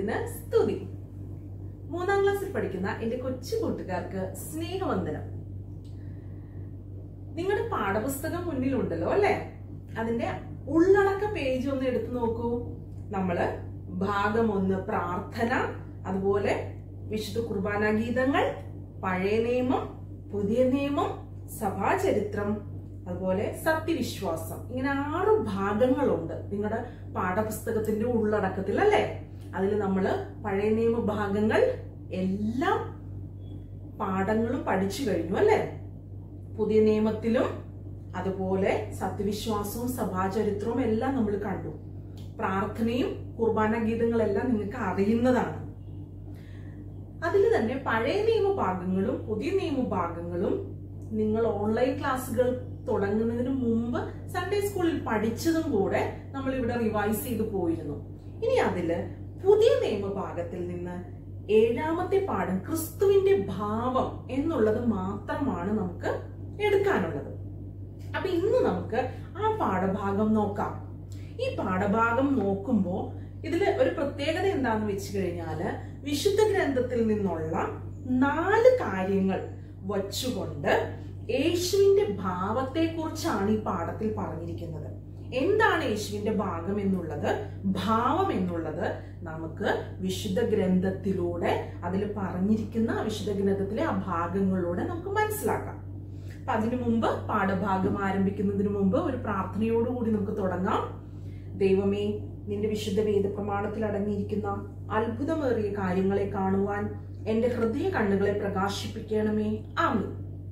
ദൈവത്തിന് സ്തുതി മൂന്നാം ക്ലാസ്സിൽ പഠിക്കുന്ന എന്റെ കൊച്ചു കൂട്ടുകാർക്ക് സ്നേഹവന്ദനം നിങ്ങളുടെ പാഠപുസ്തകം മുന്നിലുണ്ടല്ലോ അല്ലെ അതിന്റെ ഉള്ളടക്ക പേജ് ഒന്ന് എടുത്തു നോക്കൂ നമ്മള് ഭാഗം ഒന്ന് പ്രാർത്ഥന അതുപോലെ വിശുദ്ധ കുർബാന ഗീതങ്ങൾ പഴയ നിയമം പുതിയ നിയമം സഭാചരിത്രം അതുപോലെ സത്യവിശ്വാസം ഇങ്ങനെ ആറ് ഭാഗങ്ങളുണ്ട് നിങ്ങളുടെ പാഠപുസ്തകത്തിന്റെ ഉള്ളടക്കത്തിൽ അല്ലേ അതിൽ നമ്മൾ പഴയ നിയമ ഭാഗങ്ങൾ എല്ലാം പാഠങ്ങളും പഠിച്ചു കഴിഞ്ഞു അല്ലേ പുതിയ നിയമത്തിലും അതുപോലെ സത്യവിശ്വാസവും സഭാചരിത്രവും എല്ലാം നമ്മൾ കണ്ടു പ്രാർത്ഥനയും കുർബാന ഗീതങ്ങളെല്ലാം നിങ്ങൾക്ക് അറിയുന്നതാണ് അതിൽ തന്നെ പഴയ നിയമ ഭാഗങ്ങളും പുതിയ നിയമ ഭാഗങ്ങളും നിങ്ങൾ ഓൺലൈൻ ക്ലാസ്സുകൾ തുടങ്ങുന്നതിന് മുമ്പ് സൺഡേ സ്കൂളിൽ പഠിച്ചതും കൂടെ നമ്മൾ ഇവിടെ റിവൈസ് ചെയ്തു പോയിരുന്നു ഇനി അതില് പുതിയ നിയമഭാഗത്തിൽ നിന്ന് ഏഴാമത്തെ പാഠം ക്രിസ്തുവിന്റെ ഭാവം എന്നുള്ളത് മാത്രമാണ് നമുക്ക് എടുക്കാനുള്ളത് അപ്പൊ ഇന്ന് നമുക്ക് ആ പാഠഭാഗം നോക്കാം ഈ പാഠഭാഗം നോക്കുമ്പോൾ ഇതില് ഒരു പ്രത്യേകത എന്താന്ന് വെച്ച് കഴിഞ്ഞാല് വിശുദ്ധ ഗ്രന്ഥത്തിൽ നിന്നുള്ള നാല് കാര്യങ്ങൾ വച്ചുകൊണ്ട് യേശുവിന്റെ ഭാവത്തെ കുറിച്ചാണ് ഈ പാഠത്തിൽ പറഞ്ഞിരിക്കുന്നത് എന്താണ് യേശുവിന്റെ ഭാഗം എന്നുള്ളത് ഭാവം എന്നുള്ളത് നമുക്ക് വിശുദ്ധ ഗ്രന്ഥത്തിലൂടെ അതിൽ പറഞ്ഞിരിക്കുന്ന വിശുദ്ധ ഗ്രന്ഥത്തിലെ ആ ഭാഗങ്ങളിലൂടെ നമുക്ക് മനസ്സിലാക്കാം അപ്പൊ അതിനു മുമ്പ് പാഠഭാഗം ആരംഭിക്കുന്നതിന് മുമ്പ് ഒരു പ്രാർത്ഥനയോടുകൂടി നമുക്ക് തുടങ്ങാം ദൈവമേ നിന്റെ വിശുദ്ധ വേദപ്രമാണത്തിൽ അടങ്ങിയിരിക്കുന്ന അത്ഭുതമേറിയ കാര്യങ്ങളെ കാണുവാൻ എന്റെ ഹൃദയ കണ്ണുകളെ പ്രകാശിപ്പിക്കണമേ ആമീൻ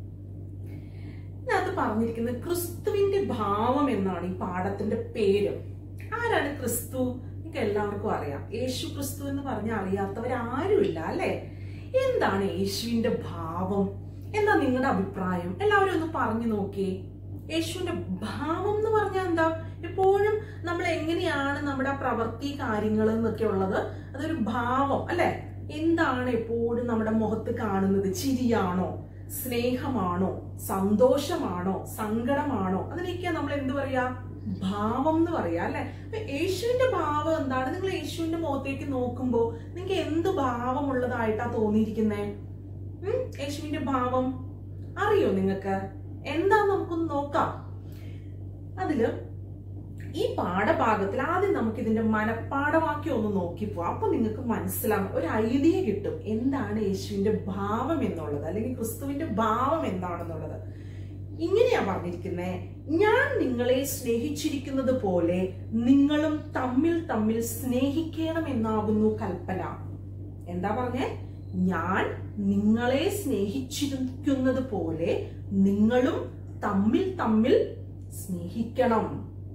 ഇതിനകത്ത് പറഞ്ഞിരിക്കുന്നത് ക്രിസ്തുവിന്റെ ഭാവം എന്നാണ് ഈ പാഠത്തിന്റെ പേര് ആരാണ് ക്രിസ്തു നിങ്ങൾക്ക് എല്ലാവർക്കും അറിയാം യേശു ക്രിസ്തു എന്ന് പറഞ്ഞ അറിയാത്തവരാരുമില്ല അല്ലെ എന്താണ് യേശുവിന്റെ ഭാവം എന്താ നിങ്ങളുടെ അഭിപ്രായം എല്ലാവരും ഒന്ന് പറഞ്ഞു നോക്കിയേ യേശുവിന്റെ ഭാവം എന്ന് പറഞ്ഞാൽ എന്താ എപ്പോഴും നമ്മൾ എങ്ങനെയാണ് നമ്മുടെ പ്രവൃത്തി കാര്യങ്ങൾ എന്നൊക്കെ ഉള്ളത് അതൊരു ഭാവം അല്ലെ എന്താണ് എപ്പോഴും നമ്മുടെ മുഖത്ത് കാണുന്നത് ചിരിയാണോ സ്നേഹമാണോ സന്തോഷമാണോ സങ്കടമാണോ അതിനൊക്കെയാ നമ്മൾ എന്ത് പറയാ ഭാവം എന്ന് പറയാ അല്ലെ അപ്പൊ യേശുവിന്റെ ഭാവം എന്താണ് നിങ്ങൾ യേശുവിന്റെ മുഖത്തേക്ക് നോക്കുമ്പോ നിങ്ങൾക്ക് എന്ത് ഭാവമുള്ളതായിട്ടാ തോന്നിയിരിക്കുന്നേ ഉം യേശുവിന്റെ ഭാവം അറിയോ നിങ്ങൾക്ക് എന്താ നമുക്കൊന്ന് നോക്കാം അതില് ഈ പാഠഭാഗത്തിൽ ആദ്യം നമുക്ക് ഇതിന്റെ മനപ്പാഠവാക്യം ഒന്ന് നോക്കി പോവാം അപ്പൊ നിങ്ങൾക്ക് മനസ്സിലാവും ഒരു ഐഡിയ കിട്ടും എന്താണ് യേശുവിന്റെ ഭാവം എന്നുള്ളത് അല്ലെങ്കിൽ ക്രിസ്തുവിന്റെ ഭാവം എന്താണെന്നുള്ളത് ഇങ്ങനെയാ പറഞ്ഞിരിക്കുന്നേ ഞാൻ നിങ്ങളെ സ്നേഹിച്ചിരിക്കുന്നത് പോലെ നിങ്ങളും തമ്മിൽ തമ്മിൽ സ്നേഹിക്കണമെന്നാകുന്നു കൽപ്പന എന്താ പറഞ്ഞേ ഞാൻ നിങ്ങളെ സ്നേഹിച്ചിരിക്കുന്നത് പോലെ നിങ്ങളും തമ്മിൽ തമ്മിൽ സ്നേഹിക്കണം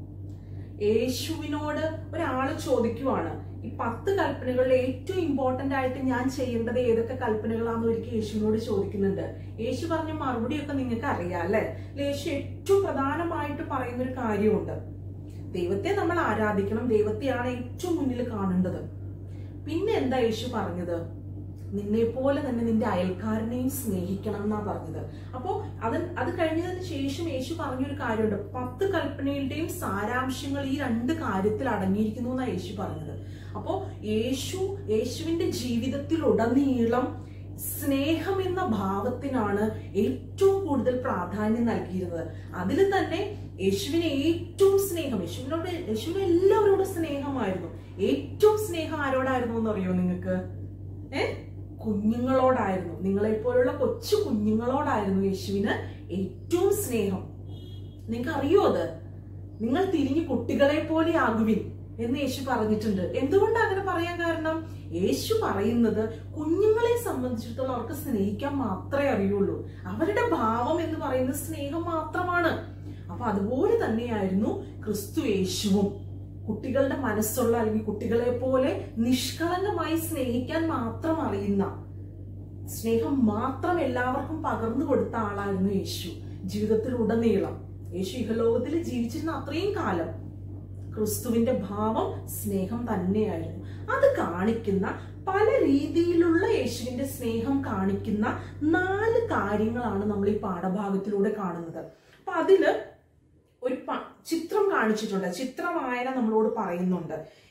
യേശുവിനോട് ഒരാള് ചോദിക്കുവാണ് ഈ പത്ത് കൽപ്പനകളിൽ ഏറ്റവും ഇമ്പോർട്ടന്റ് ആയിട്ട് ഞാൻ ചെയ്യേണ്ടത് ഏതൊക്കെ കൽപ്പനകളാന്ന് ഒരിക്കൽ യേശുവിനോട് ചോദിക്കുന്നുണ്ട് യേശു പറഞ്ഞ മറുപടിയൊക്കെ നിങ്ങൾക്ക് അറിയാം അല്ലെ യേശു ഏറ്റവും പ്രധാനമായിട്ട് പറയുന്ന ഒരു കാര്യമുണ്ട് ദൈവത്തെ നമ്മൾ ആരാധിക്കണം ദൈവത്തെയാണ് ഏറ്റവും മുന്നിൽ കാണേണ്ടത് പിന്നെ എന്താ യേശു പറഞ്ഞത് നിന്നെ പോലെ തന്നെ നിന്റെ അയൽക്കാരനെയും സ്നേഹിക്കണം എന്നാ പറഞ്ഞത് അപ്പോ അത് അത് കഴിഞ്ഞതിന് ശേഷം യേശു പറഞ്ഞൊരു കാര്യമുണ്ട് പത്ത് കൽപ്പനകളുടെയും സാരാംശങ്ങൾ ഈ രണ്ട് കാര്യത്തിൽ അടങ്ങിയിരിക്കുന്നു എന്നാ യേശു പറഞ്ഞത് അപ്പോ യേശു യേശുവിന്റെ ജീവിതത്തിൽ ഉടനീളം സ്നേഹം എന്ന ഭാവത്തിനാണ് ഏറ്റവും കൂടുതൽ പ്രാധാന്യം നൽകിയിരുന്നത് അതിൽ തന്നെ യേശുവിനെ ഏറ്റവും സ്നേഹം യേശുവിനോട് യേശുവിന് എല്ലാവരോടും സ്നേഹമായിരുന്നു ഏറ്റവും സ്നേഹം ആരോടായിരുന്നു എന്ന് അറിയോ നിങ്ങൾക്ക് ഏ കുഞ്ഞുങ്ങളോടായിരുന്നു നിങ്ങളെ പോലുള്ള കൊച്ചു കുഞ്ഞുങ്ങളോടായിരുന്നു യേശുവിന് ഏറ്റവും സ്നേഹം നിങ്ങൾക്ക് അറിയോ അത് നിങ്ങൾ തിരിഞ്ഞു കുട്ടികളെ പോലെ ആകുവിൻ എന്ന് യേശു പറഞ്ഞിട്ടുണ്ട് എന്തുകൊണ്ടാണ് അങ്ങനെ പറയാൻ കാരണം യേശു പറയുന്നത് കുഞ്ഞുങ്ങളെ സംബന്ധിച്ചിടത്തോളം അവർക്ക് സ്നേഹിക്കാൻ മാത്രമേ അറിയുള്ളൂ അവരുടെ ഭാവം എന്ന് പറയുന്നത് സ്നേഹം മാത്രമാണ് അപ്പൊ അതുപോലെ തന്നെയായിരുന്നു ക്രിസ്തു യേശുവും കുട്ടികളുടെ മനസ്സുള്ള അല്ലെങ്കിൽ കുട്ടികളെ പോലെ നിഷ്കളങ്കമായി സ്നേഹിക്കാൻ മാത്രം അറിയുന്ന സ്നേഹം മാത്രം എല്ലാവർക്കും പകർന്നു കൊടുത്ത ആളായിരുന്നു യേശു ജീവിതത്തിൽ ഉടനീളം യേശു ഇഹലോകത്തിൽ ജീവിച്ചിരുന്ന അത്രയും കാലം ക്രിസ്തുവിന്റെ ഭാവം സ്നേഹം തന്നെയായിരുന്നു അത് കാണിക്കുന്ന പല രീതിയിലുള്ള യേശുവിന്റെ സ്നേഹം കാണിക്കുന്ന നാല് കാര്യങ്ങളാണ് നമ്മൾ ഈ പാഠഭാഗത്തിലൂടെ കാണുന്നത് അപ്പൊ അതില് ഒരു പ- ചിത്രം കാണിച്ചിട്ടുണ്ട് ചിത്രവായന നമ്മളോട് പറയുന്നുണ്ട്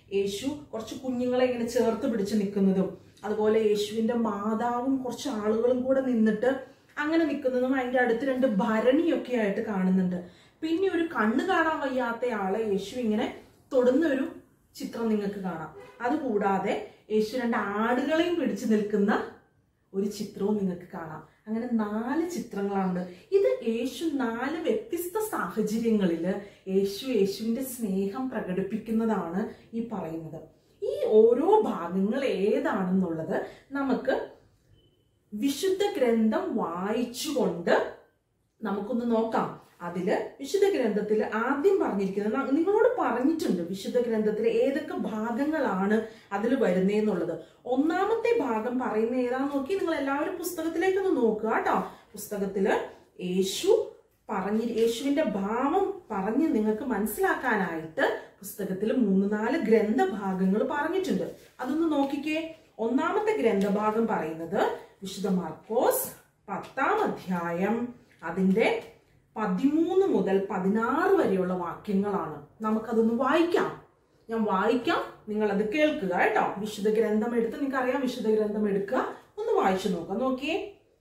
യേശു കുറച്ച് കുഞ്ഞുങ്ങളെ ഇങ്ങനെ ചേർത്ത് പിടിച്ച് നിൽക്കുന്നതും അതുപോലെ യേശുവിന്റെ മാതാവും കുറച്ച് ആളുകളും കൂടെ നിന്നിട്ട് അങ്ങനെ നിൽക്കുന്നതും അതിന്റെ അടുത്ത് രണ്ട് ഭരണിയൊക്കെ ആയിട്ട് കാണുന്നുണ്ട് പിന്നെ ഒരു കണ്ണ് കാണാൻ വയ്യാത്ത ആളെ യേശു ഇങ്ങനെ തൊടുന്ന ഒരു ചിത്രം നിങ്ങൾക്ക് കാണാം അതുകൂടാതെ യേശു രണ്ട് ആടുകളെയും പിടിച്ചു നിൽക്കുന്ന ഒരു ചിത്രവും നിങ്ങൾക്ക് കാണാം അങ്ങനെ നാല് ചിത്രങ്ങളാണ് ഇത് യേശു നാല് വ്യത്യസ്ത സാഹചര്യങ്ങളിൽ യേശു യേശുവിന്റെ സ്നേഹം പ്രകടിപ്പിക്കുന്നതാണ് ഈ പറയുന്നത് ഈ ഓരോ ഭാഗങ്ങൾ ഏതാണെന്നുള്ളത് നമുക്ക് വിശുദ്ധ ഗ്രന്ഥം വായിച്ചുകൊണ്ട് നമുക്കൊന്ന് നോക്കാം അതില് വിശുദ്ധ ഗ്രന്ഥത്തിൽ ആദ്യം പറഞ്ഞിരിക്കുന്നത് ന- നിങ്ങളോട് പറഞ്ഞിട്ടുണ്ട് വിശുദ്ധ ഗ്രന്ഥത്തിൽ ഏതൊക്കെ ഭാഗങ്ങളാണ് അതിൽ വരുന്നതെന്നുള്ളത് ഒന്നാമത്തെ ഭാഗം പറയുന്ന ഏതാന്ന് നോക്കി നിങ്ങൾ എല്ലാവരും പുസ്തകത്തിലേക്കൊന്ന് നോക്കുക കേട്ടോ പുസ്തകത്തില് യേശു പറഞ്ഞ് യേശുവിന്റെ ഭാവം പറഞ്ഞ് നിങ്ങൾക്ക് മനസ്സിലാക്കാനായിട്ട് പുസ്തകത്തിൽ മൂന്ന് നാല് ഗ്രന്ഥഭാഗങ്ങൾ പറഞ്ഞിട്ടുണ്ട് അതൊന്ന് നോക്കിക്കേ ഒന്നാമത്തെ ഗ്രന്ഥഭാഗം പറയുന്നത് വിശുദ്ധ മാർക്കോസ് പത്താം അധ്യായം അതിന്റെ പതിമൂന്ന് മുതൽ പതിനാറ് വരെയുള്ള വാക്യങ്ങളാണ് നമുക്കതൊന്ന് വായിക്കാം ഞാൻ വായിക്കാം നിങ്ങൾ അത് കേൾക്കുക കേട്ടോ വിശുദ്ധ ഗ്രന്ഥം എടുത്ത് നിങ്ങൾക്ക് അറിയാം വിശുദ്ധ ഗ്രന്ഥം എടുക്കുക ഒന്ന് വായിച്ചു നോക്കാം നോക്കിയേ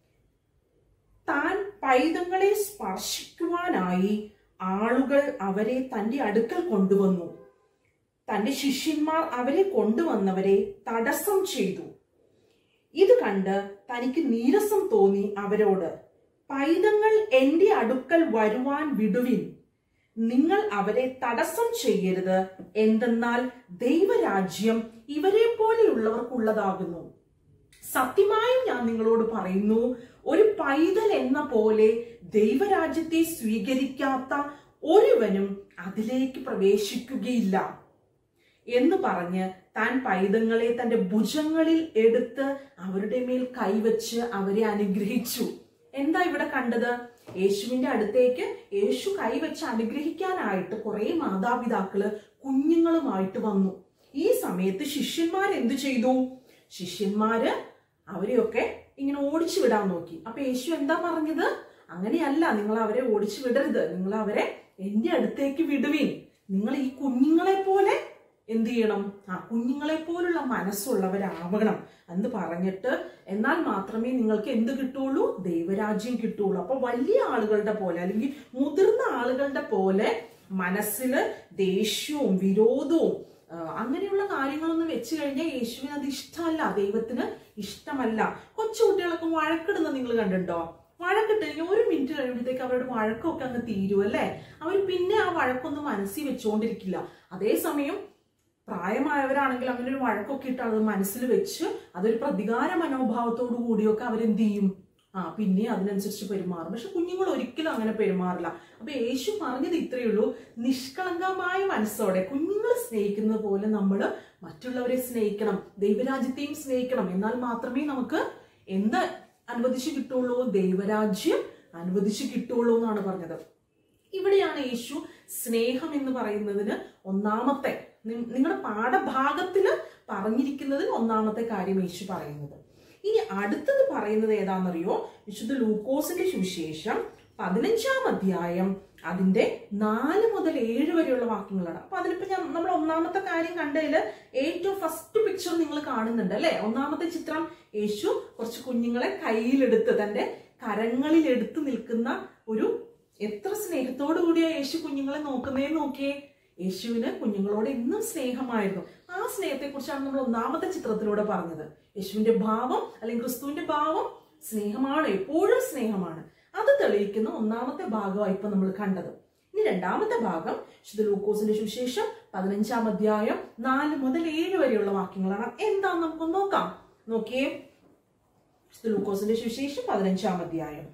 താൻ പൈതങ്ങളെ സ്പർശിക്കുവാനായി ആളുകൾ അവരെ തന്റെ അടുക്കൽ കൊണ്ടുവന്നു തന്റെ ശിഷ്യന്മാർ അവരെ കൊണ്ടുവന്നവരെ തടസ്സം ചെയ്തു ഇത് കണ്ട് തനിക്ക് നീരസം തോന്നി അവരോട് പൈതങ്ങൾ എന്റെ അടുക്കൽ വരുവാൻ വിടുവിൻ നിങ്ങൾ അവരെ തടസ്സം ചെയ്യരുത് എന്തെന്നാൽ ദൈവരാജ്യം ഇവരെ പോലെയുള്ളവർക്കുള്ളതാകുന്നു സത്യമായും ഞാൻ നിങ്ങളോട് പറയുന്നു ഒരു പൈതൽ എന്ന പോലെ ദൈവരാജ്യത്തെ സ്വീകരിക്കാത്ത ഒരുവനും അതിലേക്ക് പ്രവേശിക്കുകയില്ല എന്ന് പറഞ്ഞ് താൻ പൈതങ്ങളെ തന്റെ ഭുജങ്ങളിൽ എടുത്ത് അവരുടെ മേൽ കൈവച്ച് അവരെ അനുഗ്രഹിച്ചു എന്താ ഇവിടെ കണ്ടത് യേശുവിന്റെ അടുത്തേക്ക് യേശു കൈവച്ച് അനുഗ്രഹിക്കാനായിട്ട് കുറെ മാതാപിതാക്കള് കുഞ്ഞുങ്ങളുമായിട്ട് വന്നു ഈ സമയത്ത് ശിഷ്യന്മാർ എന്തു ചെയ്തു ശിഷ്യന്മാര് അവരെയൊക്കെ ഇങ്ങനെ ഓടിച്ചു വിടാൻ നോക്കി അപ്പൊ യേശു എന്താ പറഞ്ഞത് അങ്ങനെയല്ല നിങ്ങൾ അവരെ ഓടിച്ചു വിടരുത് നിങ്ങൾ അവരെ എന്റെ അടുത്തേക്ക് വിടുവീൻ നിങ്ങൾ ഈ കുഞ്ഞുങ്ങളെ പോലെ എന്ത് ചെയ്യണം ആ കുഞ്ഞുങ്ങളെ പോലുള്ള മനസ്സുള്ളവരാവണം എന്ന് പറഞ്ഞിട്ട് എന്നാൽ മാത്രമേ നിങ്ങൾക്ക് എന്ത് കിട്ടുള്ളൂ ദൈവരാജ്യം കിട്ടുള്ളൂ അപ്പൊ വലിയ ആളുകളുടെ പോലെ അല്ലെങ്കിൽ മുതിർന്ന ആളുകളുടെ പോലെ മനസ്സില് ദേഷ്യവും വിരോധവും ആ, അങ്ങനെയുള്ള കാര്യങ്ങളൊന്നും വെച്ച് കഴിഞ്ഞാൽ യേശുവിന് അത് ഇഷ്ടമല്ല ദൈവത്തിന് ഇഷ്ടമല്ല കൊച്ചു കുട്ടികളൊക്കെ വഴക്കിടുന്ന നിങ്ങൾ കണ്ടിട്ടുണ്ടോ വഴക്കിട്ട് കഴിഞ്ഞാൽ ഒരു മിനിറ്റ് കഴിയുമ്പോഴത്തേക്ക് അവരുടെ വഴക്കൊക്കെ അങ്ങ് തീരും അല്ലേ അവർ പിന്നെ ആ വഴക്കൊന്നും മനസ്സിൽ വെച്ചുകൊണ്ടിരിക്കില്ല അതേസമയം പ്രായമായവരാണെങ്കിൽ അങ്ങനെ ഒരു വഴക്കൊക്കെ ഇട്ട് അത് മനസ്സിൽ വെച്ച് അതൊരു പ്രതികാര മനോഭാവത്തോടു കൂടിയൊക്കെ അവരെന്ത് ചെയ്യും ആ പിന്നെ അതിനനുസരിച്ച് പെരുമാറും പക്ഷെ കുഞ്ഞുങ്ങൾ ഒരിക്കലും അങ്ങനെ പെരുമാറില്ല അപ്പൊ യേശു പറഞ്ഞത് ഇത്രയേ ഉള്ളൂ നിഷ്കളങ്കമായ മനസ്സോടെ കുഞ്ഞുങ്ങളെ സ്നേഹിക്കുന്നത് പോലെ നമ്മൾ മറ്റുള്ളവരെ സ്നേഹിക്കണം ദൈവരാജ്യത്തെയും സ്നേഹിക്കണം എന്നാൽ മാത്രമേ നമുക്ക് എന്ത് അനുവദിച്ചു കിട്ടുള്ളൂ ദൈവരാജ്യം അനുവദിച്ചു കിട്ടുള്ളൂ എന്നാണ് പറഞ്ഞത് ഇവിടെയാണ് യേശു സ്നേഹം എന്ന് പറയുന്നതിന് ഒന്നാമത്തെ നി- നിങ്ങളുടെ പാഠഭാഗത്തില് പറഞ്ഞിരിക്കുന്നതിൽ ഒന്നാമത്തെ കാര്യം യേശു പറയുന്നത് ഇനി അടുത്തത് പറയുന്നത് ഏതാണെന്നറിയോ വിശുദ്ധ ലൂക്കോസിന്റെ സുവിശേഷം പതിനഞ്ചാം അധ്യായം അതിന്റെ നാല് മുതൽ ഏഴ് വരെയുള്ള വാക്യങ്ങളാണ് അപ്പൊ അതിലിപ്പോ ഞാൻ നമ്മൾ ഒന്നാമത്തെ കാര്യം കണ്ടതിൽ ഏറ്റവും ഫസ്റ്റ് പിക്ചർ നിങ്ങൾ കാണുന്നുണ്ട് അല്ലെ ഒന്നാമത്തെ ചിത്രം യേശു കുറച്ച് കുഞ്ഞുങ്ങളെ കയ്യിലെടുത്ത് തന്റെ കരങ്ങളിൽ എടുത്ത് നിൽക്കുന്ന ഒരു എത്ര സ്നേഹത്തോടു കൂടിയാ യേശു കുഞ്ഞുങ്ങളെ നോക്കുന്നേ നോക്കിയേ യേശുവിന് കുഞ്ഞുങ്ങളോട് എന്നും സ്നേഹമായിരുന്നു ആ സ്നേഹത്തെ കുറിച്ചാണ് നമ്മൾ ഒന്നാമത്തെ ചിത്രത്തിലൂടെ പറഞ്ഞത് യേശുവിന്റെ ഭാവം അല്ലെങ്കിൽ ക്രിസ്തുവിന്റെ ഭാവം സ്നേഹമാണ് എപ്പോഴും സ്നേഹമാണ് അത് തെളിയിക്കുന്ന ഒന്നാമത്തെ ഭാഗമാണ് ഇപ്പൊ നമ്മൾ കണ്ടത് ഇനി രണ്ടാമത്തെ ഭാഗം വിശുദ്ധ ലൂക്കോസിന്റെ സുവിശേഷം പതിനഞ്ചാം അധ്യായം നാല് മുതൽ ഏഴ് വരെയുള്ള വാക്യങ്ങളാണ് എന്താന്ന് നമുക്ക് നോക്കാം നോക്കിയേ വിശുദ്ധ ലൂക്കോസിന്റെ സുവിശേഷം പതിനഞ്ചാം അധ്യായം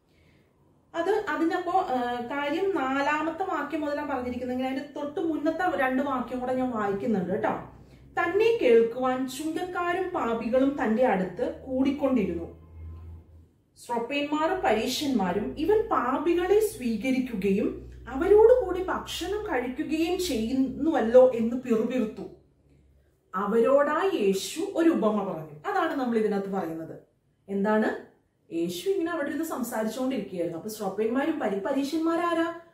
അത് അതിനപ്പോ ആ, കാര്യം നാലാമത്തെ വാക്യം മുതലാണ് പറഞ്ഞിരിക്കുന്നെങ്കിൽ അതിന്റെ തൊട്ട് മുന്നത്തെ രണ്ട് വാക്യം കൂടെ ഞാൻ വായിക്കുന്നുണ്ട് കേട്ടോ തന്നെ കേൾക്കുവാൻ ചുങ്കക്കാരും പാപികളും തന്റെ അടുത്ത് കൂടിക്കൊണ്ടിരുന്നു സ്രൊപ്പേന്മാരും പരീക്ഷന്മാരും ഇവൻ പാപികളെ സ്വീകരിക്കുകയും അവരോട് കൂടി ഭക്ഷണം കഴിക്കുകയും ചെയ്യുന്നുവല്ലോ എന്ന് പിറുപിറുത്തു അവരോടായി യേശു ഒരു ഉപമ പറഞ്ഞു അതാണ് നമ്മൾ ഇതിനകത്ത് പറയുന്നത് എന്താണ് യേശു ഇങ്ങനെ അവിടെ ഇരുന്ന് സംസാരിച്ചുകൊണ്ടിരിക്കുകയായിരുന്നു അപ്പൊ സ്രോപ്പന്മാരും പരി പരീക്ഷന്മാരാരാ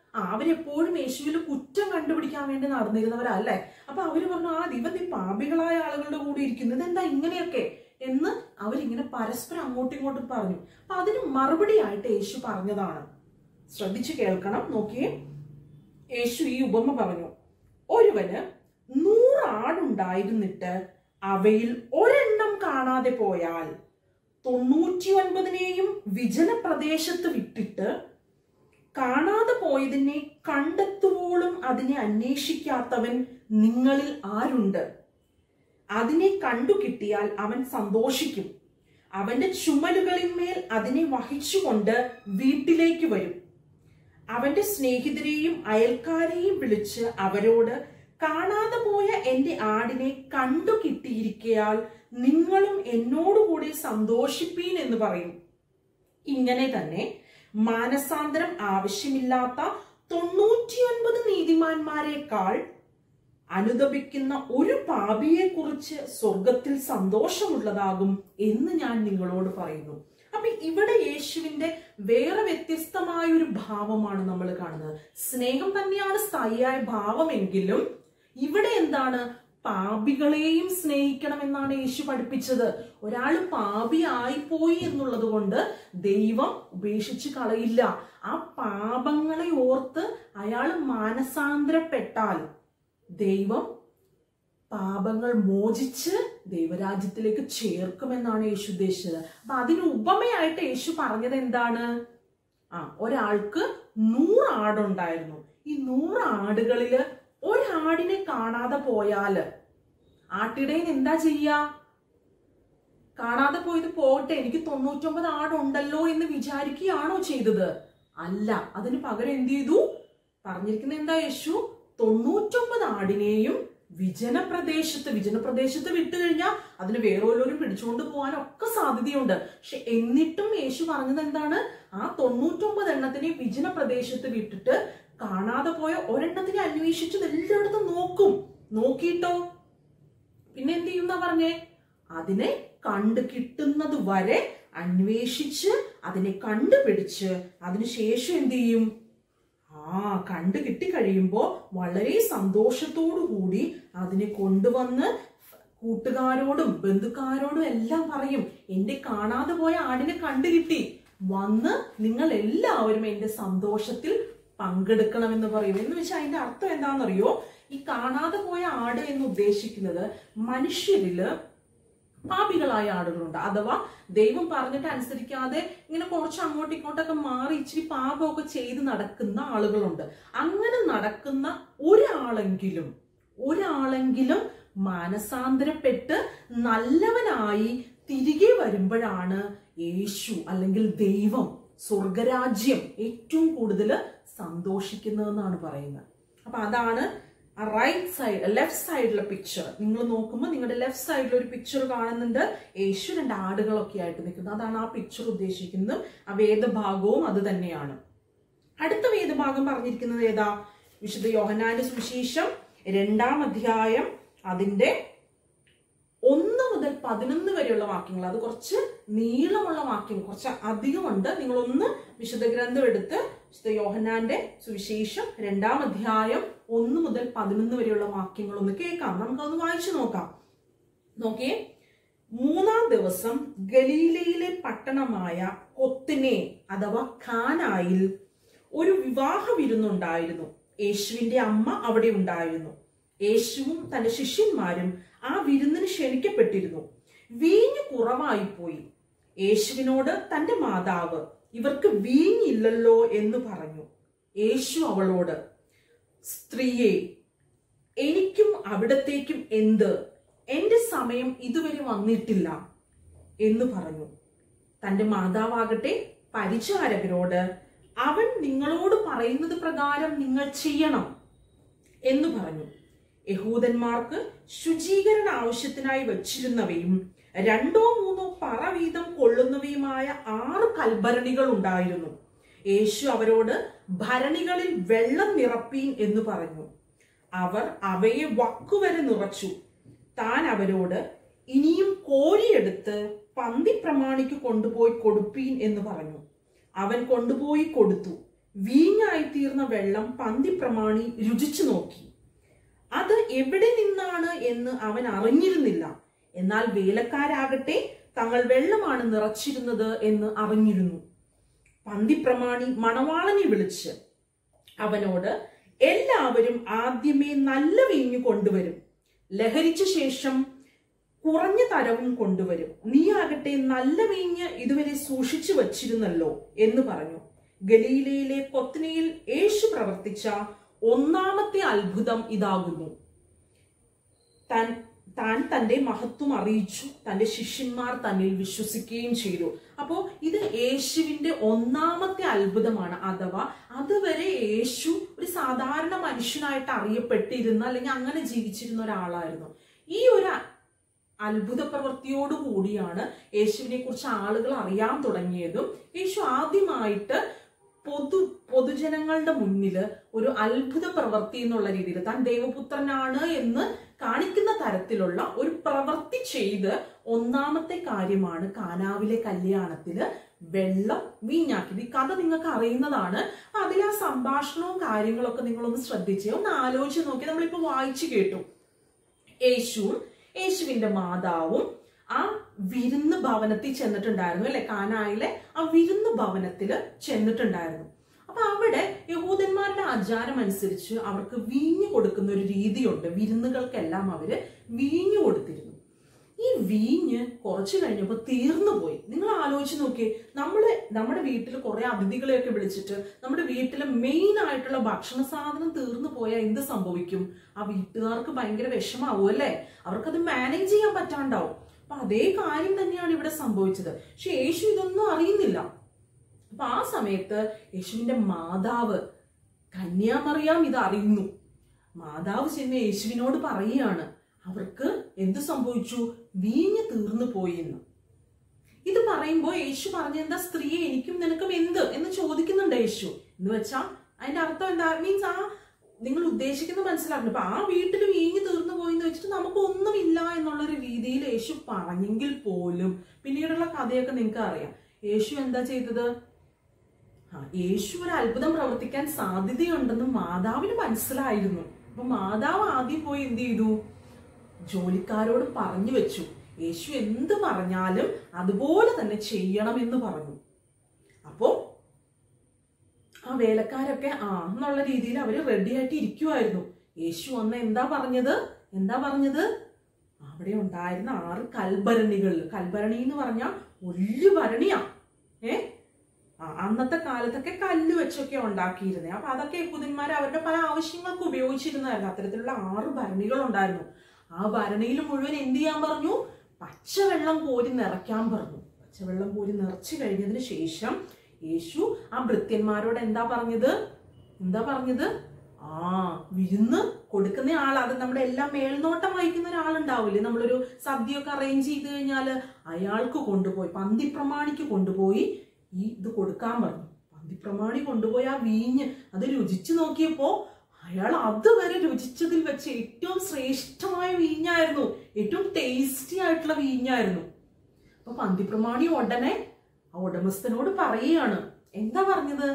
ആ അവരെപ്പോഴും യേശുവിൽ കുറ്റം കണ്ടുപിടിക്കാൻ വേണ്ടി നടന്നിരുന്നവരാ അല്ലേ അപ്പൊ അവര് പറഞ്ഞു ആ ഇവൻ ഈ പാപികളായ ആളുകളുടെ കൂടെ ഇരിക്കുന്നത് എന്താ ഇങ്ങനെയൊക്കെ എന്ന് അവരിങ്ങനെ പരസ്പരം അങ്ങോട്ടും ഇങ്ങോട്ടും പറഞ്ഞു അപ്പൊ അതിന് മറുപടിയായിട്ട് യേശു പറഞ്ഞതാണ് ശ്രദ്ധിച്ചു കേൾക്കണം നോക്കിയേ യേശു ഈ ഉപമ പറഞ്ഞു ഒരുവന് നൂറ് ആടുണ്ടായിരുന്നിട്ട് അവയിൽ ഒരെണ്ണം കാണാതെ പോയാൽ തൊണ്ണൂറ്റി ഒൻപതിനെയും വിജന പ്രദേശത്ത് വിട്ടിട്ട് കാണാതെ പോയതിനെ കണ്ടെത്തുവോളും അതിനെ അന്വേഷിക്കാത്തവൻ നിങ്ങളിൽ ആരുണ്ട് അതിനെ കണ്ടു കിട്ടിയാൽ അവൻ സന്തോഷിക്കും അവന്റെ ചുമലുകളിന്മേൽ അതിനെ വഹിച്ചുകൊണ്ട് വീട്ടിലേക്ക് വരും അവന്റെ സ്നേഹിതരെയും അയൽക്കാരെയും വിളിച്ച് അവരോട് കാണാതെ പോയ എന്റെ ആടിനെ കണ്ടു കിട്ടിയിരിക്കയാൽ നിങ്ങളും എന്നോടുകൂടി സന്തോഷിപ്പീൻ എന്ന് പറയും ഇങ്ങനെ തന്നെ മാനസാന്തരം ആവശ്യമില്ലാത്ത തൊണ്ണൂറ്റിയൊൻപത് നീതിമാന്മാരെക്കാൾ അനുദപിക്കുന്ന ഒരു പാപിയെ കുറിച്ച് സ്വർഗത്തിൽ സന്തോഷമുള്ളതാകും എന്ന് ഞാൻ നിങ്ങളോട് പറയുന്നു അപ്പൊ ഇവിടെ യേശുവിന്റെ വേറെ വ്യത്യസ്തമായ ഒരു ഭാവമാണ് നമ്മൾ കാണുന്നത് സ്നേഹം തന്നെയാണ് സ്ഥായിയായ ഭാവമെങ്കിലും ഇവിടെ എന്താണ് പാപികളെയും സ്നേഹിക്കണം എന്നാണ് യേശു പഠിപ്പിച്ചത് ഒരാൾ പാപിയായിപ്പോയി എന്നുള്ളത് കൊണ്ട് ദൈവം ഉപേക്ഷിച്ച് കളയില്ല ആ പാപങ്ങളെ ഓർത്ത് അയാൾ മാനസാന്തരപ്പെട്ടാൽ ദൈവം പാപങ്ങൾ മോചിച്ച് ദൈവരാജ്യത്തിലേക്ക് ചേർക്കുമെന്നാണ് യേശു ഉദ്ദേശിച്ചത് അപ്പൊ അതിന് ഉപമയായിട്ട് യേശു പറഞ്ഞത് എന്താണ് ആ ഒരാൾക്ക് നൂറ് ആടുണ്ടായിരുന്നു ഈ നൂറ് ആടുകളില് ഒരാടിനെ കാണാതെ പോയാല് ആട്ടിടയൻ എന്താ ചെയ്യാ കാണാതെ പോയത് പോട്ടെ എനിക്ക് തൊണ്ണൂറ്റൊമ്പത് ആടുണ്ടല്ലോ എന്ന് വിചാരിക്കുകയാണോ ചെയ്തത് അല്ല അതിന് പകരം എന്ത് ചെയ്തു പറഞ്ഞിരിക്കുന്നത് എന്താ യേശു തൊണ്ണൂറ്റൊമ്പത് ആടിനെയും വിജനപ്രദേശത്ത് വിജനപ്രദേശത്ത് വിട്ടു കഴിഞ്ഞാൽ അതിന് വേറെ വല്ലവരും പിടിച്ചുകൊണ്ട് പോകാനൊക്കെ സാധ്യതയുണ്ട് പക്ഷെ എന്നിട്ടും യേശു പറഞ്ഞത് എന്താണ് ആ തൊണ്ണൂറ്റൊമ്പത് എണ്ണത്തിനെ വിജനപ്രദേശത്ത് വിട്ടിട്ട് കാണാതെ പോയ ഒരെണ്ണത്തിനെ അന്വേഷിച്ചത് എല്ലായിടത്തും നോക്കും നോക്കിയിട്ടോ പിന്നെ എന്ത് ചെയ്യുന്ന പറഞ്ഞേ അതിനെ കണ്ടു കിട്ടുന്നത് വരെ അന്വേഷിച്ച് അതിനെ കണ്ടുപിടിച്ച് അതിനുശേഷം എന്ത് ചെയ്യും ആ കണ്ടു കിട്ടിക്കഴിയുമ്പോ വളരെ സന്തോഷത്തോടു കൂടി അതിനെ കൊണ്ടുവന്ന് കൂട്ടുകാരോടും ബന്ധുക്കാരോടും എല്ലാം പറയും എന്റെ കാണാതെ പോയ ആടിനെ കണ്ടു കിട്ടി വന്ന് നിങ്ങൾ എല്ലാവരും എന്റെ സന്തോഷത്തിൽ പങ്കെടുക്കണമെന്ന് പറയും എന്ന് വെച്ചാൽ അതിന്റെ അർത്ഥം എന്താണെന്നറിയോ ഈ കാണാതെ പോയ ആട് എന്ന് ഉദ്ദേശിക്കുന്നത് മനുഷ്യരില് പാപികളായ ആളുകളുണ്ട് അഥവാ ദൈവം പറഞ്ഞിട്ട് അനുസരിക്കാതെ ഇങ്ങനെ കുറച്ച് അങ്ങോട്ടും ഇങ്ങോട്ടൊക്കെ മാറി ഇച്ചിരി പാപമൊക്കെ ചെയ്ത് നടക്കുന്ന ആളുകളുണ്ട് അങ്ങനെ നടക്കുന്ന ഒരാളെങ്കിലും ഒരാളെങ്കിലും മാനസാന്തരപ്പെട്ട് നല്ലവനായി തിരികെ വരുമ്പോഴാണ് യേശു അല്ലെങ്കിൽ ദൈവം സ്വർഗരാജ്യം ഏറ്റവും കൂടുതൽ സന്തോഷിക്കുന്നതെന്നാണ് പറയുന്നത് അപ്പൊ അതാണ് ആ റൈറ്റ് സൈഡ് ലെഫ്റ്റ് സൈഡിലെ പിക്ചർ നിങ്ങൾ നോക്കുമ്പോൾ നിങ്ങളുടെ ലെഫ്റ്റ് സൈഡിൽ ഒരു പിക്ചർ കാണുന്നുണ്ട് യേശു രണ്ട് ആടുകളൊക്കെ ആയിട്ട് നിൽക്കുന്നത് അതാണ് ആ പിക്ചർ ഉദ്ദേശിക്കുന്നത് ആ വേദഭാഗവും അത് തന്നെയാണ് അടുത്ത വേദഭാഗം പറഞ്ഞിരിക്കുന്നത് ഏതാ വിശുദ്ധ യോഹനാന്റെ സുവിശേഷം രണ്ടാം അധ്യായം അതിന്റെ ഒന്ന് മുതൽ പതിനൊന്ന് വരെയുള്ള വാക്യങ്ങൾ അത് കുറച്ച് നീളമുള്ള വാക്യം കുറച്ച് അധികമുണ്ട് നിങ്ങൾ ഒന്ന് വിശുദ്ധ ഗ്രന്ഥം എടുത്ത് വിശുദ്ധ യോഹനാന്റെ സുവിശേഷം രണ്ടാം അധ്യായം ഒന്ന് മുതൽ പതിനൊന്ന് വരെയുള്ള വാക്യങ്ങൾ ഒന്ന് കേൾക്കാം നമുക്കതൊന്ന് വായിച്ചു നോക്കാം നോക്കിയേ മൂന്നാം ദിവസം ഗലീലയിലെ പട്ടണമായ കൊത്തിനെ അഥവാ ഖാനായിൽ ഒരു വിവാഹ വിരുന്നുണ്ടായിരുന്നു യേശുവിന്റെ അമ്മ അവിടെ ഉണ്ടായിരുന്നു യേശുവും തന്റെ ശിഷ്യന്മാരും ആ വിരുന്നിന് ക്ഷണിക്കപ്പെട്ടിരുന്നു വീഞ്ഞ് കുറവായിപ്പോയി യേശുവിനോട് തന്റെ മാതാവ് ഇവർക്ക് വീഞ്ഞില്ലല്ലോ എന്ന് പറഞ്ഞു യേശു അവളോട് സ്ത്രീയെ എനിക്കും അവിടത്തേക്കും എന്ത് എന്റെ സമയം ഇതുവരെ വന്നിട്ടില്ല എന്ന് പറഞ്ഞു തന്റെ മാതാവാകട്ടെ പരിചാരകരോട് അവൻ നിങ്ങളോട് പറയുന്നത് പ്രകാരം നിങ്ങൾ ചെയ്യണം എന്ന് പറഞ്ഞു യഹൂദന്മാർക്ക് ശുചീകരണ ആവശ്യത്തിനായി വച്ചിരുന്നവയും രണ്ടോ മൂന്നോ പറ വീതം കൊള്ളുന്നവയുമായ ആറ് കൽഭരണികൾ ഉണ്ടായിരുന്നു യേശു അവരോട് ഭരണികളിൽ വെള്ളം നിറപ്പീൻ എന്ന് പറഞ്ഞു അവർ അവയെ വക്കുവരെ നിറച്ചു താൻ അവരോട് ഇനിയും കോരിയെടുത്ത് പന്തി പ്രമാണിക്ക് കൊണ്ടുപോയി കൊടുപ്പീൻ എന്ന് പറഞ്ഞു അവൻ കൊണ്ടുപോയി കൊടുത്തു വീഞ്ഞായിത്തീർന്ന വെള്ളം പന്തിപ്രമാണി രുചിച്ചു നോക്കി അത് എവിടെ നിന്നാണ് എന്ന് അവൻ അറിഞ്ഞിരുന്നില്ല എന്നാൽ വേലക്കാരാകട്ടെ തങ്ങൾ വെള്ളമാണ് നിറച്ചിരുന്നത് എന്ന് അറിഞ്ഞിരുന്നു പന്തിപ്രമാണി മണവാളനെ വിളിച്ച് അവനോട് എല്ലാവരും ആദ്യമേ നല്ല വീഞ്ഞു കൊണ്ടുവരും ലഹരിച്ച ശേഷം കുറഞ്ഞ തരവും കൊണ്ടുവരും നീ ആകട്ടെ നല്ല വീഞ്ഞ് ഇതുവരെ സൂക്ഷിച്ചു വച്ചിരുന്നല്ലോ എന്ന് പറഞ്ഞു ഗലീലയിലെ കൊത്തനയിൽ യേശു പ്രവർത്തിച്ച ഒന്നാമത്തെ അത്ഭുതം ഇതാകുന്നു താൻ താൻ തന്റെ മഹത്വം അറിയിച്ചു തന്റെ ശിഷ്യന്മാർ തന്നിൽ വിശ്വസിക്കുകയും ചെയ്തു അപ്പോ ഇത് യേശുവിന്റെ ഒന്നാമത്തെ അത്ഭുതമാണ് അഥവാ അതുവരെ യേശു ഒരു സാധാരണ മനുഷ്യനായിട്ട് അറിയപ്പെട്ടിരുന്ന അല്ലെങ്കിൽ അങ്ങനെ ജീവിച്ചിരുന്ന ഒരാളായിരുന്നു ഈ ഒരു അത്ഭുത പ്രവൃത്തിയോട് കൂടിയാണ് യേശുവിനെ കുറിച്ച് ആളുകൾ അറിയാൻ തുടങ്ങിയതും യേശു ആദ്യമായിട്ട് പൊതു പൊതുജനങ്ങളുടെ മുന്നിൽ ഒരു അത്ഭുത പ്രവൃത്തി എന്നുള്ള രീതിയിൽ താൻ ദൈവപുത്രനാണ് എന്ന് കാണിക്കുന്ന തരത്തിലുള്ള ഒരു പ്രവൃത്തി ചെയ്ത് ഒന്നാമത്തെ കാര്യമാണ് കാനാവിലെ കല്യാണത്തില് വെള്ളം വീഞ്ഞാക്കിയത് ഈ കഥ നിങ്ങൾക്ക് അറിയുന്നതാണ് അപ്പൊ അതിൽ ആ സംഭാഷണവും കാര്യങ്ങളൊക്കെ നിങ്ങളൊന്ന് ശ്രദ്ധിച്ചേ ഒന്ന് ആലോചിച്ച് നോക്കി നമ്മളിപ്പോ വായിച്ചു കേട്ടു യേശുവും യേശുവിന്റെ മാതാവും ആ വിരുന്ന് ഭവനത്തിൽ ചെന്നിട്ടുണ്ടായിരുന്നു അല്ലെ കാനായിലെ ആ വിരുന്ന് ഭവനത്തിൽ ചെന്നിട്ടുണ്ടായിരുന്നു അപ്പൊ അവിടെ യഹൂദന്മാരുടെ ആചാരം അനുസരിച്ച് അവർക്ക് വീഞ്ഞു കൊടുക്കുന്ന ഒരു രീതിയുണ്ട് വിരുന്നുകൾക്കെല്ലാം അവര് വീഞ്ഞു കൊടുത്തിരുന്നു ഈ വീഞ്ഞ് കുറച്ച് കഴിഞ്ഞപ്പോൾ തീർന്നു പോയി നിങ്ങൾ ആലോചിച്ച് നോക്കിയേ നമ്മള് നമ്മുടെ വീട്ടിൽ കുറെ അതിഥികളെയൊക്കെ വിളിച്ചിട്ട് നമ്മുടെ വീട്ടിലെ മെയിൻ ആയിട്ടുള്ള ഭക്ഷണ സാധനം തീർന്നു പോയാൽ എന്ത് സംഭവിക്കും ആ വീട്ടുകാർക്ക് ഭയങ്കര വിഷമാവും അല്ലേ അവർക്കത് മാനേജ് ചെയ്യാൻ പറ്റാണ്ടാവും അപ്പൊ അതേ കാര്യം തന്നെയാണ് ഇവിടെ സംഭവിച്ചത് പക്ഷെ യേശു ഇതൊന്നും അറിയുന്നില്ല അപ്പൊ ആ സമയത്ത് യേശുവിന്റെ മാതാവ് കന്യാമറിയാം ഇത് അറിയുന്നു മാതാവ് ചെന്ന് യേശുവിനോട് പറയുകയാണ് അവർക്ക് എന്ത് സംഭവിച്ചു വീഞ്ഞ് തീർന്നു പോയി എന്ന് ഇത് പറയുമ്പോൾ യേശു പറഞ്ഞ എന്താ സ്ത്രീയെ എനിക്കും നിനക്കും എന്ത് എന്ന് ചോദിക്കുന്നുണ്ട് യേശു എന്ന് വെച്ചാ അതിന്റെ അർത്ഥം എന്താ മീൻസ് ആ നിങ്ങൾ ഉദ്ദേശിക്കുന്ന മനസ്സിലാക്കണം ഇപ്പൊ ആ വീട്ടിൽ വീഞ്ഞ് തീർന്നു പോയി എന്ന് വെച്ചിട്ട് നമുക്ക് ഒന്നുമില്ല എന്നുള്ളൊരു രീതിയിൽ യേശു പറഞ്ഞെങ്കിൽ പോലും പിന്നീടുള്ള കഥയൊക്കെ നിങ്ങൾക്ക് അറിയാം യേശു എന്താ ചെയ്തത് ആ യേശു ഒരു അത്ഭുതം പ്രവർത്തിക്കാൻ സാധ്യതയുണ്ടെന്ന് മാതാവിന് മനസ്സിലായിരുന്നു അപ്പൊ മാതാവ് ആദ്യം പോയി എന്ത് ചെയ്തു ജോലിക്കാരോട് പറഞ്ഞു വെച്ചു യേശു എന്ത് പറഞ്ഞാലും അതുപോലെ തന്നെ ചെയ്യണമെന്ന് പറഞ്ഞു അപ്പോ ആ വേലക്കാരൊക്കെ ആ എന്നുള്ള രീതിയിൽ അവര് റെഡി ആയിട്ട് ഇരിക്കുമായിരുന്നു യേശു അന്ന് എന്താ പറഞ്ഞത് എന്താ പറഞ്ഞത് അവിടെ ഉണ്ടായിരുന്ന ആറ് കൽഭരണികൾ കൽഭരണി എന്ന് പറഞ്ഞാൽ വലിയ ഭരണിയാ ഏ ആ, അന്നത്തെ കാലത്തൊക്കെ കല്ല് വെച്ചൊക്കെ ഉണ്ടാക്കിയിരുന്നത് അപ്പൊ അതൊക്കെ യഹൂദന്മാർ അവരുടെ പല ആവശ്യങ്ങൾക്ക് ഉപയോഗിച്ചിരുന്നായിരുന്നു അത്തരത്തിലുള്ള ആറ് ഭരണികൾ ഉണ്ടായിരുന്നു ആ ഭരണിയിൽ മുഴുവൻ എന്ത് ചെയ്യാൻ പറഞ്ഞു പച്ചവെള്ളം കോരി നിറയ്ക്കാൻ പറഞ്ഞു പച്ചവെള്ളം കോരി നിറച്ചു കഴിഞ്ഞതിന് ശേഷം യേശു ആ ഭൃത്യന്മാരോട് എന്താ പറഞ്ഞത് എന്താ പറഞ്ഞത് ആ വിരുന്ന് കൊടുക്കുന്ന ആൾ അത് നമ്മുടെ എല്ലാം മേൽനോട്ടം വഹിക്കുന്ന ഒരാളുണ്ടാവില്ലേ നമ്മളൊരു സദ്യയൊക്കെ അറേഞ്ച് ചെയ്ത് കഴിഞ്ഞാൽ അയാൾക്ക് കൊണ്ടുപോയി പന്തിപ്രമാണിക്ക് കൊണ്ടുപോയി ഈ ഇത് കൊടുക്കാൻ പറഞ്ഞു പന്തിപ്രമാണി കൊണ്ടുപോയി ആ വീഞ്ഞ് അത് രുചിച്ചു നോക്കിയപ്പോ അയാൾ അതുവരെ രുചിച്ചതിൽ വെച്ച് ഏറ്റവും ശ്രേഷ്ഠമായ വീഞ്ഞായിരുന്നു ഏറ്റവും ടേസ്റ്റി ആയിട്ടുള്ള വീഞ്ഞായിരുന്നു അപ്പൊ പന്തിപ്രമാണി ഉടനെ ആ ഉടമസ്ഥനോട് പറയുകയാണ് എന്താ പറഞ്ഞത്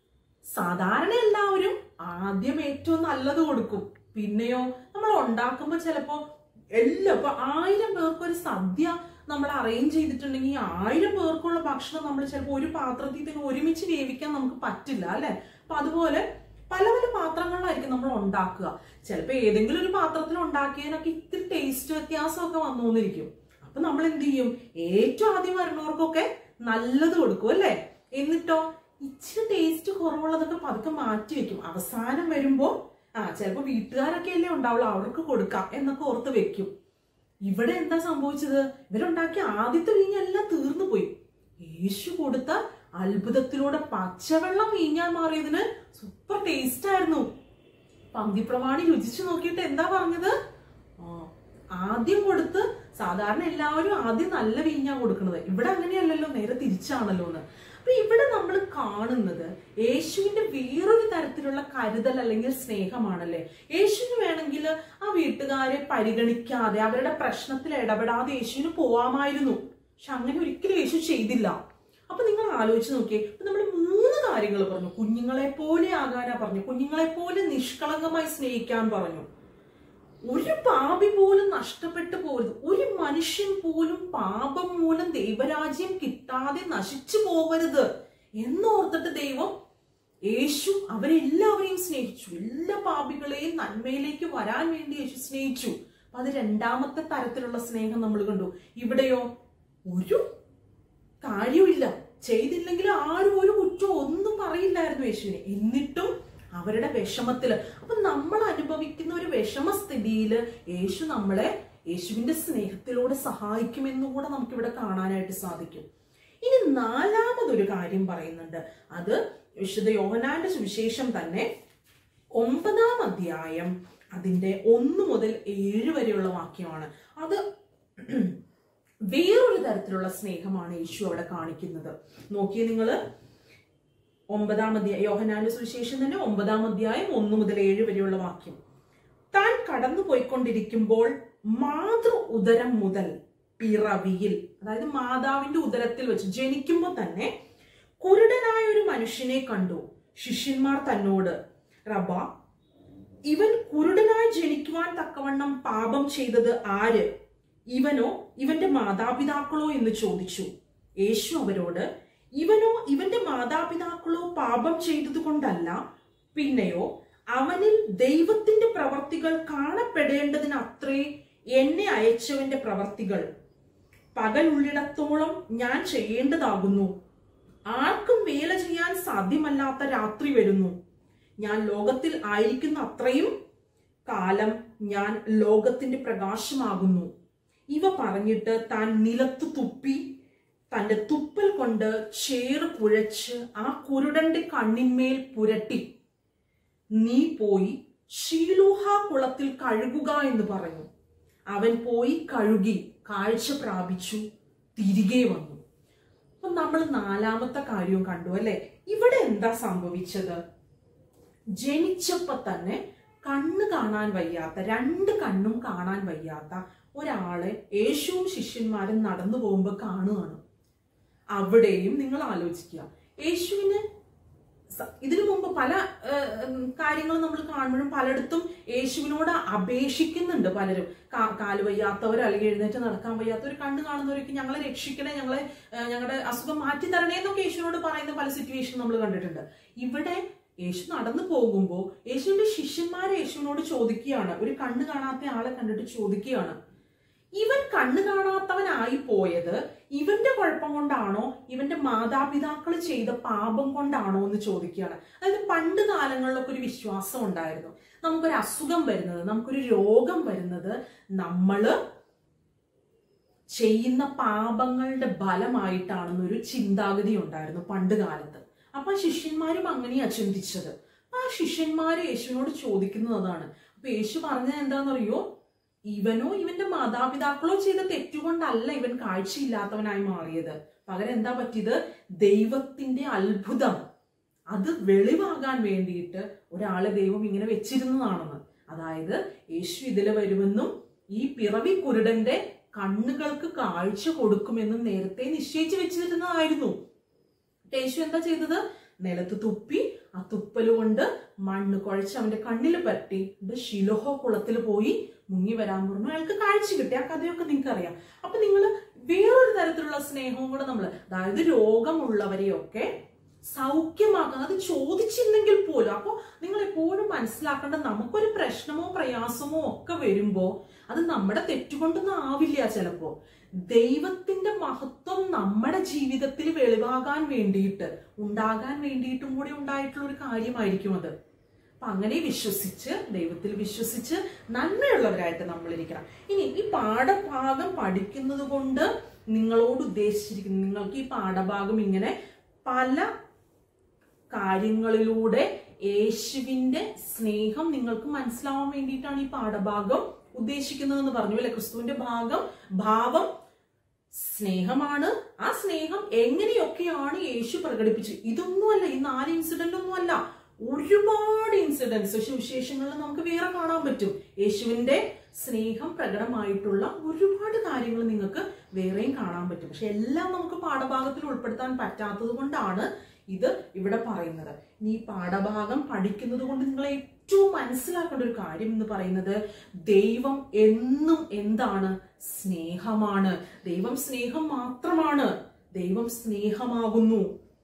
സാധാരണ എല്ലാവരും ആദ്യം ഏറ്റവും നല്ലത് കൊടുക്കും പിന്നെയോ നമ്മൾ ഉണ്ടാക്കുമ്പോൾ ചിലപ്പോ എല്ലാം ഇപ്പൊ ആയിരം പേർക്ക് ഒരു സദ്യ നമ്മൾ അറേഞ്ച് ചെയ്തിട്ടുണ്ടെങ്കിൽ ഈ ആയിരം പേർക്കുള്ള ഭക്ഷണം നമ്മൾ ചിലപ്പോൾ ഒരു പാത്രത്തിൽ തന്നെ ഒരുമിച്ച് വേവിക്കാൻ നമുക്ക് പറ്റില്ല അല്ലെ അപ്പൊ അതുപോലെ പല പല പാത്രങ്ങളിലായിരിക്കും നമ്മൾ ഉണ്ടാക്കുക ചിലപ്പോൾ ഏതെങ്കിലും ഒരു പാത്രത്തിൽ ഉണ്ടാക്കിയതിനൊക്കെ ഇത്തിരി ടേസ്റ്റ് വ്യത്യാസമൊക്കെ വന്നുകൊണ്ടിരിക്കും അപ്പൊ നമ്മൾ എന്ത് ചെയ്യും ഏറ്റവും ആദ്യം വരുന്നവർക്കൊക്കെ നല്ലത് കൊടുക്കും അല്ലേ എന്നിട്ടോ ഇച്ചിരി ടേസ്റ്റ് കുറവുള്ളതൊക്കെ പതുക്കെ മാറ്റി വെക്കും അവസാനം വരുമ്പോ ആ ചിലപ്പോ വീട്ടുകാരൊക്കെ അല്ലേ ഉണ്ടാവുള്ളൂ അവർക്ക് കൊടുക്കാം എന്നൊക്കെ ഓർത്ത് വെക്കും ഇവിടെ എന്താ സംഭവിച്ചത് ഇവരുണ്ടാക്കിയ ആദ്യത്തെ വീഞ്ഞെല്ലാം തീർന്നു പോയി യേശു കൊടുത്ത അത്ഭുതത്തിലൂടെ പച്ചവെള്ളം വീഞ്ഞാൻ മാറിയതിന് സൂപ്പർ ടേസ്റ്റ് ആയിരുന്നു പന്തിപ്രമാണി രുചിച്ചു നോക്കിയിട്ട് എന്താ പറഞ്ഞത് ആ, ആദ്യം കൊടുത്ത് സാധാരണ എല്ലാവരും ആദ്യം നല്ല വീഞ്ഞാ കൊടുക്കുന്നത് ഇവിടെ അങ്ങനെയല്ലല്ലോ നേരെ തിരിച്ചാണല്ലോ എന്ന് അപ്പൊ ഇവിടെ നമ്മൾ കാണുന്നത് യേശുവിന്റെ വേറൊരു തരത്തിലുള്ള കരുതൽ അല്ലെങ്കിൽ സ്നേഹമാണല്ലേ യേശുവിന് വേണമെങ്കിൽ ആ വീട്ടുകാരെ പരിഗണിക്കാതെ അവരുടെ പ്രശ്നത്തിൽ ഇടപെടാതെ യേശുവിന് പോവാമായിരുന്നു പക്ഷെ അങ്ങനെ ഒരിക്കലും യേശു ചെയ്തില്ല അപ്പൊ നിങ്ങൾ ആലോചിച്ച് നോക്കിയേ ഇപ്പൊ നമ്മൾ മൂന്ന് കാര്യങ്ങൾ പറഞ്ഞു കുഞ്ഞുങ്ങളെ പോലെ ആകാനാ പറഞ്ഞു കുഞ്ഞുങ്ങളെ പോലെ നിഷ്കളങ്കമായി സ്നേഹിക്കാൻ പറഞ്ഞു ഒരു പാപി പോലും നഷ്ടപ്പെട്ടു പോകരുത് ഒരു മനുഷ്യൻ പോലും പാപം മൂലം ദൈവരാജ്യം കിട്ടാതെ നശിച്ചു പോകരുത് എന്നോർത്തിട്ട് ദൈവം യേശു അവരെല്ലാവരെയും സ്നേഹിച്ചു എല്ലാ പാപികളെയും നന്മയിലേക്ക് വരാൻ വേണ്ടി യേശു സ്നേഹിച്ചു അപ്പൊ അത് രണ്ടാമത്തെ തരത്തിലുള്ള സ്നേഹം നമ്മൾ കണ്ടു ഇവിടെയോ ഒരു കാര്യമില്ല ചെയ്തില്ലെങ്കിൽ ആരും ഒരു കുറ്റം ഒന്നും പറയില്ലായിരുന്നു യേശുവിനെ എന്നിട്ടും അവരുടെ വിഷമത്തില് അപ്പൊ നമ്മൾ അനുഭവിക്കുന്ന ഒരു വിഷമ സ്ഥിതിയില് യേശു നമ്മളെ യേശുവിന്റെ സ്നേഹത്തിലൂടെ സഹായിക്കുമെന്നും കൂടെ നമുക്കിവിടെ കാണാനായിട്ട് സാധിക്കും ഇനി നാലാമതൊരു കാര്യം പറയുന്നുണ്ട് അത് വിശുദ്ധ യോഹനാന്റെ സുവിശേഷം തന്നെ ഒമ്പതാം അധ്യായം അതിന്റെ ഒന്ന് മുതൽ ഏഴ് വരെയുള്ള വാക്യമാണ് അത് വേറൊരു തരത്തിലുള്ള സ്നേഹമാണ് യേശു അവിടെ കാണിക്കുന്നത് നോക്കിയേ നിങ്ങള് ഒമ്പതാം അധ്യായം യോഹനാന്റെ സുവിശേഷം തന്നെ ഒമ്പതാം അധ്യായം ഒന്ന് മുതൽ ഏഴ് വരെയുള്ള വാക്യം താൻ കടന്നു പോയിക്കൊണ്ടിരിക്കുമ്പോൾ മാതൃ ഉദരം മുതൽ പിറവിയിൽ അതായത് മാതാവിന്റെ ഉദരത്തിൽ വെച്ച് ജനിക്കുമ്പോൾ തന്നെ കുരുടനായ ഒരു മനുഷ്യനെ കണ്ടു ശിഷ്യന്മാർ തന്നോട് റബ ഇവൻ കുരുടനായി ജനിക്കുവാൻ തക്കവണ്ണം പാപം ചെയ്തത് ആര് ഇവനോ ഇവന്റെ മാതാപിതാക്കളോ എന്ന് ചോദിച്ചു യേശു അവരോട് ഇവനോ ഇവന്റെ മാതാപിതാക്കളോ പാപം ചെയ്തത് കൊണ്ടല്ല പിന്നെയോ അവനിൽ ദൈവത്തിന്റെ പ്രവർത്തികൾ കാണപ്പെടേണ്ടതിന് അത്രേ എന്നെ അയച്ചവന്റെ പ്രവർത്തികൾ പകലുള്ളിടത്തോളം ഞാൻ ചെയ്യേണ്ടതാകുന്നു ആർക്കും വേല ചെയ്യാൻ സാധ്യമല്ലാത്ത രാത്രി വരുന്നു ഞാൻ ലോകത്തിൽ ആയിരിക്കുന്ന അത്രയും കാലം ഞാൻ ലോകത്തിന്റെ പ്രകാശമാകുന്നു ഇവ പറഞ്ഞിട്ട് താൻ നിലത്തു തുപ്പി തന്റെ തുപ്പൽ കൊണ്ട് ചേറ് കുഴച്ച് ആ കുരുടന്റെ കണ്ണിന്മേൽ പുരട്ടി നീ പോയി ഷീലൂഹ കുളത്തിൽ കഴുകുക എന്ന് പറഞ്ഞു അവൻ പോയി കഴുകി കാഴ്ച പ്രാപിച്ചു തിരികെ വന്നു അപ്പൊ നമ്മൾ നാലാമത്തെ കാര്യവും കണ്ടു അല്ലെ ഇവിടെ എന്താ സംഭവിച്ചത് ജനിച്ചപ്പോ തന്നെ കണ്ണ് കാണാൻ വയ്യാത്ത രണ്ട് കണ്ണും കാണാൻ വയ്യാത്ത ഒരാളെ യേശുവും ശിഷ്യന്മാരും നടന്നു പോകുമ്പോൾ കാണുകയാണ് അവിടെയും നിങ്ങൾ ആലോചിക്കുക യേശുവിന് സ- ഇതിനു മുമ്പ് പല കാര്യങ്ങളും നമ്മൾ കാണുമ്പോഴും പലയിടത്തും യേശുവിനോട് അപേക്ഷിക്കുന്നുണ്ട് പലരും കാ- കാല് വയ്യാത്തവർ അല്ലെങ്കിൽ എഴുന്നേറ്റ് നടക്കാൻ വയ്യാത്തവർ കണ്ണ് കാണുന്നവരൊക്കെ ഞങ്ങളെ രക്ഷിക്കണേ ഞങ്ങളെ ഏഹ്, ഞങ്ങളുടെ അസുഖം മാറ്റി തരണേ എന്നൊക്കെ യേശുവിനോട് പറയുന്ന പല സിറ്റുവേഷൻ നമ്മൾ കണ്ടിട്ടുണ്ട് ഇവിടെ യേശു നടന്നു പോകുമ്പോൾ യേശുവിന്റെ ശിഷ്യന്മാരെ യേശുവിനോട് ചോദിക്കുകയാണ് ഒരു കണ്ണ് കാണാത്ത ആളെ കണ്ടിട്ട് ചോദിക്കുകയാണ് ഇവൻ കണ്ണ് കാണാത്തവനായി പോയത് ഇവന്റെ കുഴപ്പം കൊണ്ടാണോ ഇവന്റെ മാതാപിതാക്കൾ ചെയ്ത പാപം കൊണ്ടാണോ എന്ന് ചോദിക്കുകയാണ് അതായത് പണ്ട് കാലങ്ങളിലൊക്കെ ഒരു വിശ്വാസം ഉണ്ടായിരുന്നു നമുക്കൊരു അസുഖം വരുന്നത് നമുക്കൊരു രോഗം വരുന്നത് നമ്മള് ചെയ്യുന്ന പാപങ്ങളുടെ ഫലമായിട്ടാണെന്നൊരു ചിന്താഗതി ഉണ്ടായിരുന്നു പണ്ട് കാലത്ത് അപ്പൊ ആ ശിഷ്യന്മാരും അങ്ങനെയാ ചിന്തിച്ചത് അപ്പൊ ആ ശിഷ്യന്മാര് യേശുവിനോട് ചോദിക്കുന്നത് അതാണ് അപ്പൊ യേശു പറഞ്ഞത് എന്താണെന്നറിയോ ഇവനോ ഇവന്റെ മാതാപിതാക്കളോ ചെയ്ത തെറ്റുകൊണ്ടല്ല ഇവൻ കാഴ്ചയില്ലാത്തവനായി മാറിയത് പകരം എന്താ പറ്റിയത് ദൈവത്തിന്റെ അത്ഭുതം അത് വെളിവാകാൻ വേണ്ടിയിട്ട് ഒരാളെ ദൈവം ഇങ്ങനെ വെച്ചിരുന്നതാണെന്ന് അതായത് യേശു ഇതിൽ വരുമെന്നും ഈ പിറവി കുരുടന്റെ കണ്ണുകൾക്ക് കാഴ്ച കൊടുക്കുമെന്നും നേരത്തെ നിശ്ചയിച്ചു വെച്ചിരുന്നതായിരുന്നു എന്നിട്ട് യേശു എന്താ ചെയ്തത് നിലത്ത് തുപ്പി ആ തുപ്പല് കൊണ്ട് മണ്ണ് കുഴച്ച് അവന്റെ കണ്ണിൽ പറ്റി എന്നിട്ട് ശിലോഹോ കുളത്തിൽ പോയി മുങ്ങി വരാൻ പറഞ്ഞു അയാൾക്ക് കാഴ്ച കിട്ടി ആ കഥയൊക്കെ നിങ്ങൾക്ക് അറിയാം അപ്പൊ നിങ്ങൾ വേറൊരു തരത്തിലുള്ള സ്നേഹവും കൂടെ നമ്മൾ അതായത് രോഗമുള്ളവരെയൊക്കെ സൗഖ്യമാക്കാൻ അത് ചോദിച്ചില്ലെങ്കിൽ പോലും അപ്പൊ നിങ്ങൾ എപ്പോഴും മനസ്സിലാക്കേണ്ട നമുക്കൊരു പ്രശ്നമോ പ്രയാസമോ ഒക്കെ വരുമ്പോ അത് നമ്മുടെ തെറ്റുകൊണ്ടൊന്നും ആവില്ല ചിലപ്പോ ദൈവത്തിന്റെ മഹത്വം നമ്മുടെ ജീവിതത്തിൽ വെളിവാകാൻ വേണ്ടിയിട്ട് ഉണ്ടാകാൻ വേണ്ടിയിട്ടും കൂടി ഉണ്ടായിട്ടുള്ള ഒരു കാര്യമായിരിക്കും അത് അപ്പൊ അങ്ങനെ വിശ്വസിച്ച് ദൈവത്തിൽ വിശ്വസിച്ച് നന്മയുള്ളവരായിട്ട് നമ്മൾ ഇരിക്കണം ഇനി ഈ പാഠഭാഗം പഠിക്കുന്നത് കൊണ്ട് നിങ്ങളോട് ഉദ്ദേശിച്ചിരിക്കുന്നു നിങ്ങൾക്ക് ഈ പാഠഭാഗം ഇങ്ങനെ പല കാര്യങ്ങളിലൂടെ യേശുവിന്റെ സ്നേഹം നിങ്ങൾക്ക് മനസ്സിലാവാൻ വേണ്ടിയിട്ടാണ് ഈ പാഠഭാഗം ഉദ്ദേശിക്കുന്നതെന്ന് പറഞ്ഞു അല്ലെ ക്രിസ്തുവിന്റെ ഭാഗം ഭാവം സ്നേഹമാണ് ആ സ്നേഹം എങ്ങനെയൊക്കെയാണ് യേശു പ്രകടിപ്പിച്ചത് ഇതൊന്നുമല്ല ഈ നാല് ഇൻസിഡന്റ് ഒന്നുമല്ല ഒരുപാട് ഇൻസിഡൻസ് സുവിശേഷങ്ങളിൽ നമുക്ക് വേറെ കാണാൻ പറ്റും യേശുവിന്റെ സ്നേഹം പ്രകടമായിട്ടുള്ള ഒരുപാട് കാര്യങ്ങൾ നിങ്ങൾക്ക് വേറെയും കാണാൻ പറ്റും പക്ഷെ എല്ലാം നമുക്ക് പാഠഭാഗത്തിൽ ഉൾപ്പെടുത്താൻ പറ്റാത്തത് കൊണ്ടാണ് ഇത് ഇവിടെ പറയുന്നത് ഇനി ഈ പാഠഭാഗം പഠിക്കുന്നത് കൊണ്ട് നിങ്ങൾ ഏറ്റവും മനസ്സിലാക്കേണ്ട ഒരു കാര്യം എന്ന് പറയുന്നത് ദൈവം എന്നും എന്താണ് സ്നേഹമാണ് ദൈവം സ്നേഹം മാത്രമാണ് ദൈവം സ്നേഹമാകുന്നു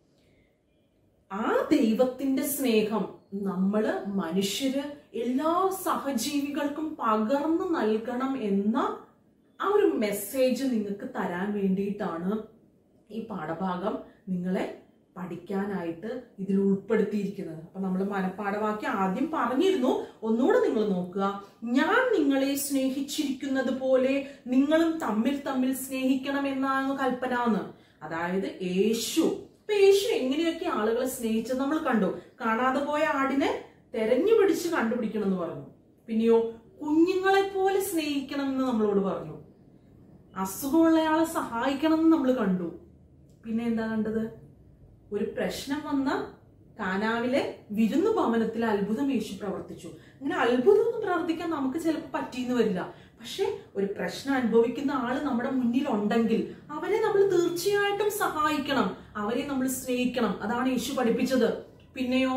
ആ ദൈവത്തിന്റെ സ്നേഹം നമ്മള് മനുഷ്യര് എല്ലാ സഹജീവികൾക്കും പകർന്നു നൽകണം എന്ന ആ ഒരു മെസ്സേജ് നിങ്ങൾക്ക് തരാൻ വേണ്ടിയിട്ടാണ് ഈ പാഠഭാഗം നിങ്ങളെ പഠിക്കാനായിട്ട് ഇതിൽ ഉൾപ്പെടുത്തിയിരിക്കുന്നത് അപ്പൊ നമ്മൾ മനപ്പാഠവാക്യം ആദ്യം പറഞ്ഞിരുന്നു ഒന്നുകൂടെ നിങ്ങൾ നോക്കുക ഞാൻ നിങ്ങളെ സ്നേഹിച്ചിരിക്കുന്നത് പോലെ നിങ്ങളും തമ്മിൽ തമ്മിൽ സ്നേഹിക്കണം എന്നാണ് കൽപ്പന എന്ന് അതായത് യേശു അപ്പൊ യേശു എങ്ങനെയൊക്കെ ആളുകളെ സ്നേഹിച്ചത് നമ്മൾ കണ്ടു കാണാതെ പോയ ആടിനെ തെരഞ്ഞു പിടിച്ച് കണ്ടുപിടിക്കണം എന്ന് പറഞ്ഞു പിന്നെയോ കുഞ്ഞുങ്ങളെ പോലെ സ്നേഹിക്കണം എന്ന് നമ്മളോട് പറഞ്ഞു അസുഖമുള്ളയാളെ സഹായിക്കണം എന്ന് നമ്മൾ കണ്ടു പിന്നെ എന്താ കണ്ടത് ഒരു പ്രശ്നം വന്ന കാനാവിലെ വിരുന്നു ഭവനത്തിൽ അത്ഭുതം യേശു പ്രവർത്തിച്ചു അങ്ങനെ അത്ഭുതം ഒന്നും പ്രവർത്തിക്കാൻ നമുക്ക് ചിലപ്പോൾ പറ്റിയെന്ന് വരില്ല പക്ഷെ ഒരു പ്രശ്നം അനുഭവിക്കുന്ന ആള് നമ്മുടെ മുന്നിൽ ഉണ്ടെങ്കിൽ അവരെ നമ്മൾ തീർച്ചയായിട്ടും സഹായിക്കണം അവരെ നമ്മൾ സ്നേഹിക്കണം അതാണ് യേശു പഠിപ്പിച്ചത് പിന്നെയോ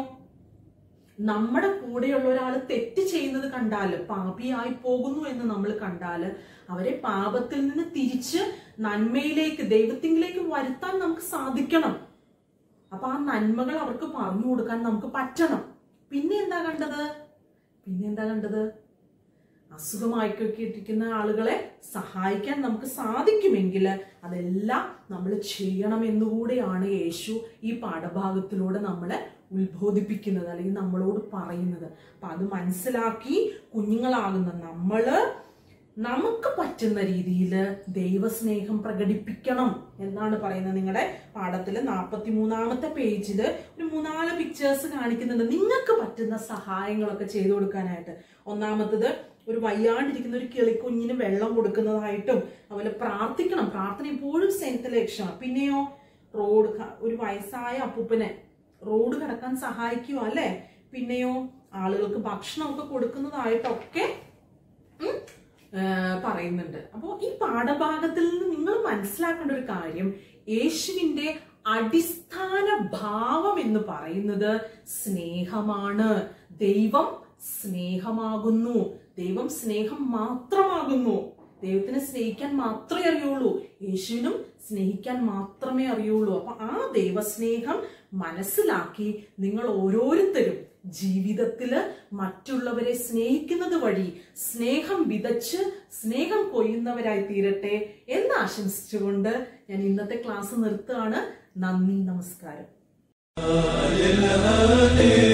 നമ്മുടെ കൂടെയുള്ള ഒരാൾ തെറ്റ് ചെയ്യുന്നത് കണ്ടാല് പാപിയായി പോകുന്നു എന്ന് നമ്മൾ കണ്ടാല് അവരെ പാപത്തിൽ നിന്ന് തിരിച്ച് നന്മയിലേക്ക് ദൈവത്തിങ്കിലേക്ക് വരുത്താൻ നമുക്ക് സാധിക്കണം അപ്പൊ ആ നന്മകൾ അവർക്ക് പറഞ്ഞു കൊടുക്കാൻ നമുക്ക് പറ്റണം പിന്നെ എന്താ കണ്ടത് പിന്നെ എന്താ കണ്ടത് അസുഖമായിട്ടൊക്കെ ഇരിക്കുന്ന ആളുകളെ സഹായിക്കാൻ നമുക്ക് സാധിക്കുമെങ്കിൽ അതെല്ലാം നമ്മൾ ചെയ്യണം എന്നുകൂടെയാണ് യേശു ഈ പാഠഭാഗത്തിലൂടെ നമ്മളെ ഉത്ബോധിപ്പിക്കുന്നത് അല്ലെങ്കിൽ നമ്മളോട് പറയുന്നത് അപ്പൊ അത് മനസ്സിലാക്കി കുഞ്ഞുങ്ങളാകുന്ന നമ്മള് നമുക്ക് പറ്റുന്ന രീതിയിൽ ദൈവസ്നേഹം പ്രകടിപ്പിക്കണം എന്നാണ് പറയുന്നത് നിങ്ങളുടെ പാഠത്തില് നാൽപ്പത്തി മൂന്നാമത്തെ പേജില് ഒരു മൂന്നാല് പിക്ചേഴ്സ് കാണിക്കുന്നുണ്ട് നിങ്ങൾക്ക് പറ്റുന്ന സഹായങ്ങളൊക്കെ ചെയ്തു കൊടുക്കാനായിട്ട് ഒന്നാമത്തത് ഒരു വയ്യാണ്ടിരിക്കുന്ന ഒരു കിളിക്കുഞ്ഞിന് വെള്ളം കൊടുക്കുന്നതായിട്ടും അതുപോലെ പ്രാർത്ഥിക്കണം പ്രാർത്ഥന എപ്പോഴും സെൻത്ത് ലക്ഷ്യമാണ് പിന്നെയോ റോഡ് ക- ഒരു വയസ്സായ അപ്പൂപ്പനെ റോഡ് കടക്കാൻ സഹായിക്കുക അല്ലെ പിന്നെയോ ആളുകൾക്ക് ഭക്ഷണമൊക്കെ കൊടുക്കുന്നതായിട്ടൊക്കെ ഉം, ആ, പറയുന്നുണ്ട് അപ്പോൾ ഈ പാഠഭാഗത്തിൽ നിന്ന് നിങ്ങൾ മനസ്സിലാക്കേണ്ട ഒരു കാര്യം യേശുവിന്റെ അടിസ്ഥാന ഭാവം എന്ന് പറയുന്നത് സ്നേഹമാണ് ദൈവം സ്നേഹമാകുന്നു ദൈവം സ്നേഹം മാത്രമാകുന്നു ദൈവത്തിനെ സ്നേഹിക്കാൻ മാത്രമേ അറിയുള്ളൂ യേശുവിനും സ്നേഹിക്കാൻ മാത്രമേ അറിയുള്ളൂ അപ്പൊ ആ ദൈവസ്നേഹം മനസ്സിലാക്കി നിങ്ങൾ ഓരോരുത്തരും ജീവിതത്തില് മറ്റുള്ളവരെ സ്നേഹിക്കുന്നത് വഴി സ്നേഹം വിതച്ച് സ്നേഹം കൊയ്യുന്നവരായി തീരട്ടെ എന്ന് ആശംസിച്ചുകൊണ്ട് ഞാൻ ഇന്നത്തെ ക്ലാസ് നിർത്തുകയാണ് നന്ദി നമസ്കാരം